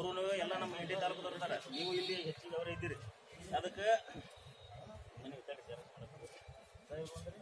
ಅವರು ಎಲ್ಲ ನಮ್ಮ ಇಂಡಿ ತಾಲೂಕದವ್ರು ಇದಾರೆ ನೀವು ಇಲ್ಲಿ ಹೆಚ್ಚಿಗೆ ಅವರೇ ಇದ್ದೀರಿ ಅದಕ್ಕೆ ನಿನಗೆ ತಡಿ ಸರ್. ಸಾಹೇಬ್ರು ಅಂದ್ರೆ?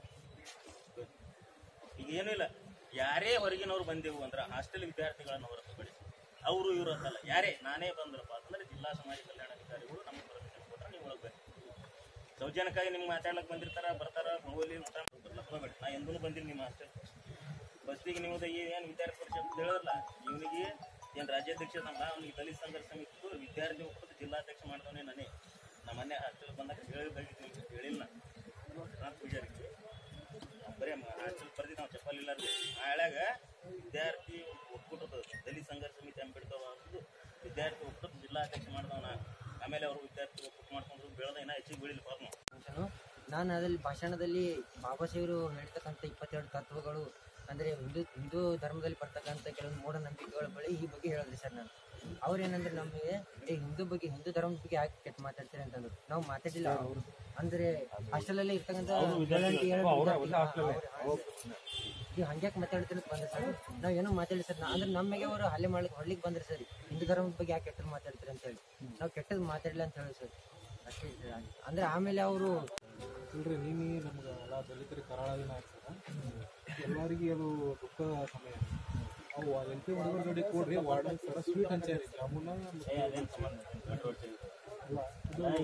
ಈಗ ಏನೂ ಇಲ್ಲ ಯಾರೇ ಹೊರಗಿನವ್ರು ಬಂದೆವು ಅಂದ್ರೆ ಹಾಸ್ಟೆಲ್ ವಿದ್ಯಾರ್ಥಿಗಳನ್ನು ಹೊರತುಪಡಿಸಿ ಅವರು ಇವರು ಅಂತಲ್ಲ ಯಾರೇ ನಾನೇ ಬಂದ್ರಪ್ಪ ಅಂತಂದ್ರೆ ಜಿಲ್ಲಾ ಸಮಾಜ ಕಲ್ಯಾಣಾಧಿಕಾರಿಗಳು ನಮಗೆ ಪರ್ಮಿಷನ್ ಕೊಟ್ರೆ ನೀವು ಒಳಗೆ ಬನ್ನಿ ಸೌಜನ್ಯಕ್ಕಾಗಿ ನಿಮ್ಗೆ ಮಾತಾಡ್ಲಕ್ ಬಂದಿರ್ತಾರ ಬರ್ತಾರ ಹೋಗ್ಲಿ ಊಟ ಬರ್ಲಕ್ ಹೋಗ್ಬೇಡಿ ನಾ ಎಂದೂ ಬಂದಿಲ್ಲ ನಿಮ್ಮ ಹಾಸ್ಟೆಲ್ ಬಸ್ಸಿಗೆ ನೀವು ಏನು ವಿದ್ಯಾರ್ಥಿ ಪರಿಷತ್ ಅಂತ ಹೇಳಿದ್ರಲ್ಲ ಇವನಿಗೆ ಏನು ರಾಜ್ಯಾಧ್ಯಕ್ಷ ಅಲ್ಲ ಅವ್ನಿಗೆ ದಲಿತ ಸಂಘರ್ಷ ಸಮಿತಿ ವಿದ್ಯಾರ್ಥಿ ಒಕ್ಕೂಟದ ಜಿಲ್ಲಾಧ್ಯಕ್ಷ ಮಾಡಿದವನೇ ನಾನೇ ನಮ್ಮ ಮನೆ ಹಾಸ್ಟೆಲ್ ಬಂದಾಗ ಹೇಳಿ ಹೋಗಿದ್ದೀನಿ ಹೇಳಿಲ್ಲ ನಾನು ಪೂಜಾರಿಗೆ ಬರೀ ಹಾಸ್ಟೆಲ್ ಬರ್ದಿ ನಾವು ಚಪ್ಪಲ್ ಇಲ್ಲಾರ್ದೆ ಆ ಹಳ್ಯಾಗ ವಿದ್ಯಾರ್ಥಿ ಒಕ್ಕೂಟದ ದಲಿತ ಸಂಘರ್ಷ ಸಮಿತಿ ಅಂಬೇಡ್ಕರ್ ಅನ್ನೋದು ವಿದ್ಯಾರ್ಥಿ ಒಕ್ಕೂಟದ ಜಿಲ್ಲಾಧ್ಯಕ್ಷ ಮಾಡಿದವನ ಆಮೇಲೆ ಅವರು ವಿದ್ಯಾರ್ಥಿ ಒಕ್ಕೂಟ ಮಾಡ್ಕೊಂಡು ಬೆಳೆದ ಇನ್ನೂ ಹೆಚ್ಚಿಗೆ ಬೆಳಿಲಿ ಪಾಪ ನಾವು ಅಂತಾನು ನಾನು ಅದರಲ್ಲಿ ಭಾಷಣದಲ್ಲಿ ಬಾಬಾ ಸಾಹೇಬರು ಹೇಳ್ತಕ್ಕಂಥ ಇಪ್ಪತ್ತೆರಡು ತತ್ವಗಳು ಅಂದರೆ ಹಿಂದೂ ಹಿಂದೂ ಧರ್ಮದಲ್ಲಿ ಬರ್ತಕ್ಕಂಥ ಕೆಲವೊಂದು ಮೂಢನಂಬಿಕೆಗಳ ಬಳಿ ಈ ಬಗ್ಗೆ ಹೇಳಿದ್ರಿ ಸರ್ ನಾನು ಅವ್ರೇನಂದ್ರೆ ನಮಗೆ ಏ ಹಿಂದೂ ಬಗ್ಗೆ ಹಿಂದೂ ಧರ್ಮದ ಬಗ್ಗೆ ಯಾಕೆ ಕೆಟ್ಟ ಮಾತಾಡ್ತೀರಿ ಅಂತಂದ್ರು ನಾವು ಮಾತಾಡಿಲ್ಲ ಅವ್ರು ಅಂದ್ರೆ ಹಾಸ್ಟೆಲಲ್ಲಿ ಇರ್ತಕ್ಕಂಥ ಗಲಾಟೆ ಹೇಳೋ ವಿದ್ಯಾರ್ಥಿ- ಅವ್ರು- ನೀವು ಹಂಗ್ಯಾಕೆ ಮಾತಾಡ್ತೀರಿ ಅಂತ ಬಂದ್ರೆ ಸರ್ ನಾವ್ ಏನೋ ಮಾತಾಡಿ ಸರ್ ಅಂದ್ರೆ ನಮಗೆ ಅವರು ಹಲ್ಲೆ ಮಾಡ್ಲಿಕ್ಕೆ ಹೊಡ್ಲಿಕ್ಕೆ ಬಂದ್ರೆ ಸರ್ ಹಿಂದೂ ಧರ್ಮದ ಬಗ್ಗೆ ಯಾಕೆ ಕೆಟ್ಟದ್ದು ಮಾತಾಡ್ತೀರಿ ಅಂತ ಹೇಳಿ ನಾವು ಕೆಟ್ಟದ್ದು ಮಾತಾಡಿಲ್ಲ ಅಂತ ಹೇಳಿ ಸರ್ ಅಷ್ಟೇ sir. ಅಂದ್ರೆ ಆಮೇಲೆ ಅವರು ಇಲ್ರಿ ನೀನು ನಮ್ಗೆ ಎಲ್ಲ ದಲಿತರಿಗೆ ಕರಾಳ ದಿನ ಆಗ್ತದ ಎಲ್ಲರಿಗೆ ಅದು ದುಃಖದ ಸಮಯ ಅವು ಎಲ್ ಪಿ ಹುಡುಗರ ಜೋಡಿ ಕೂಡ್ರಿ ವಾರ್ಡನ್ ಸರ ಸ್ವೀಟ್ ಹಂಚಾರಿ ಜಾಮೂನ ಏ ಅದೇನು ಸಂಬಂಧ ಚಟುವಟಿಕೆ ಇಲ್ಲ.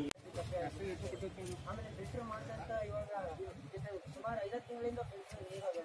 ಆಮೇಲೆ ಫಿಲ್ಟರ್ ಮಾಡ್ದಂತ ಇವಾಗ ಸುಮಾರು ಐವತ್ತು ತಿಂಗಳಿಂದ ಫಿಲ್ಟರ್ ನೀರು